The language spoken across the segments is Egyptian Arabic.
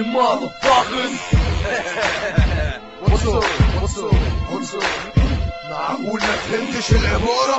motherfuckers What's up? What's up? What's up? معقول ما فهمتش العبارة؟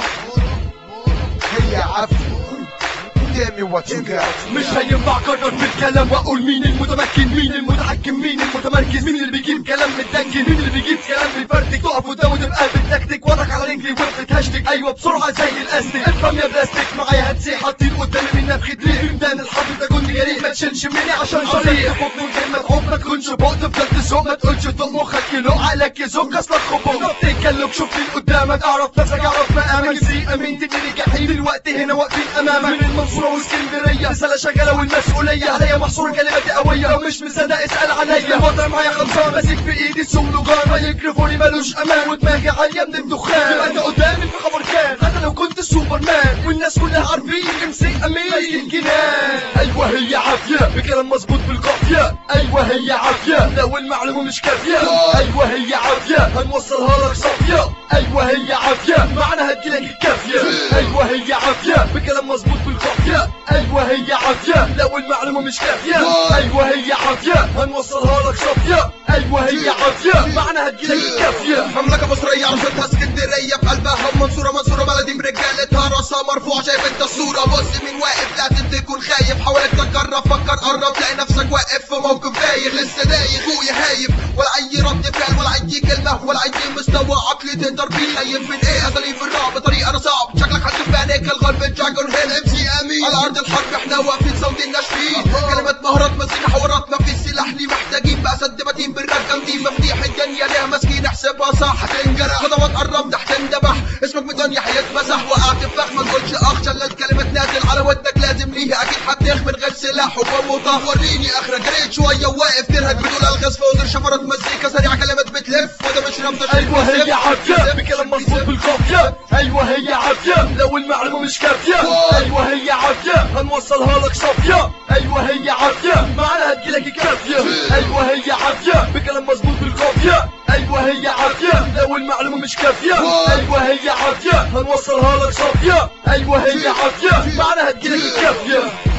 هي عافية Tell me what you got مش هينفع اكرر في الكلام واقول مين المتمكن مين المتحكم مين المتمركز مين اللي بيجيب كلام متدكن مين اللي بيجيب كلام بيفرتك تقف قدامه تبقى بتكتك وضعك على رجلي وقفت هاشتك ايوه بسرعه زي الاستيك افهم يا بلاستيك معايا هتسيح هتطير قدامي من نفخه ليه في ميدان الحرب ده كنت جريء ما تشيلش مني عشان شريح حب كلمه حب ما تكونش بق تفضل تسوق ما تقولش طق مخك يلوق عقلك يزوق اصلك خبوق تتكلم شوف اللي قدامك اعرف نفسك اعرف مقامك زي امين تبني جحيم دلوقتي هنا واقفين امامك من المنصوره واسكندريه رساله شغاله والمسؤوليه عليا محصور كلماتي قويه لو مش مصدق اسال عليا الوضع معايا خلصان ماسك في ايدي سولوجان ما يكرفوني ملوش امان ودماغي عاليه من الدخان يبقى انت قدامي في خبر كان حتى لو كنت سوبرمان والناس كلها عارفين امسك امين ماسك الجنان ايوه هي عافيه بكلام مظبوط بالقافيه ايوه هي عافيه لو المعلومه مش كافيه ايوه هي عافيه هنوصلها لك صافيه ايوه هي عافيه معنى هتجيلك الكافيه ايوه هي عافيه بكلام مظبوط بالقافيه ايوه هي عافيه لو المعلومه مش كافيه ايوه هي عافيه هنوصلها لك صافيه ايوه هي عافيه معنى هتجيلك الكافيه مملكة مصرية عروستها اسكندرية في قلبها منصورة منصورة بلدي برجالتها راسها مرفوع شايف انت الصورة بص مين واقف لازم تكون خايف حاولت تجرب فكر قرب تلاقي نفسك واقف في موقف بايخ لسه دايخ فوقي هايف ولا اي رد فعل ولا اي كلمة ولا اي مستوى عقلي تقدر فيه خايف من ايه اساليب الرعب بطريقة انا صعب شكلك حاسس بعينيك الغرب الجاكون هيل ام سي امين على ارض الحرب احنا واقفين صوت الناشفين كلمات مهارات مزينة حوارات ما في سلاح لي محتاجين بقى سد متين بالراب جامدين مفاتيح الدنيا ليها مسكين احسبها صح هتنجرح خطوات قرب تحت اندبح اسمك من الدنيا هيتمسح وقعت في فخ ما تقولش اخ شلال كلمات نازل على ودك لازم ليها اكيد هتخ من غير سلاح وبموطة وريني اخرك جريت شوية واقف ترهج بدون الغاز فوزر شفرات مزيكا سريعة كلمات بتلف وده مش رمز ايوه هي عافيه بكلام مظبوط بالقافيه ايوه هي عافيه لو المعلومه مش كافيه ايوه هي عافيه هنوصلها لك صافيه ايوه هي عافيه معانا هتجيلك الكافيه ايوه هي عافيه بكلام مظبوط بالقافيه ايوه هي عافيه لو المعلومه مش كافيه ايوه هي عافيه هنوصلها لك صافيه ايوه هي عافيه معانا هتجيلك الكافيه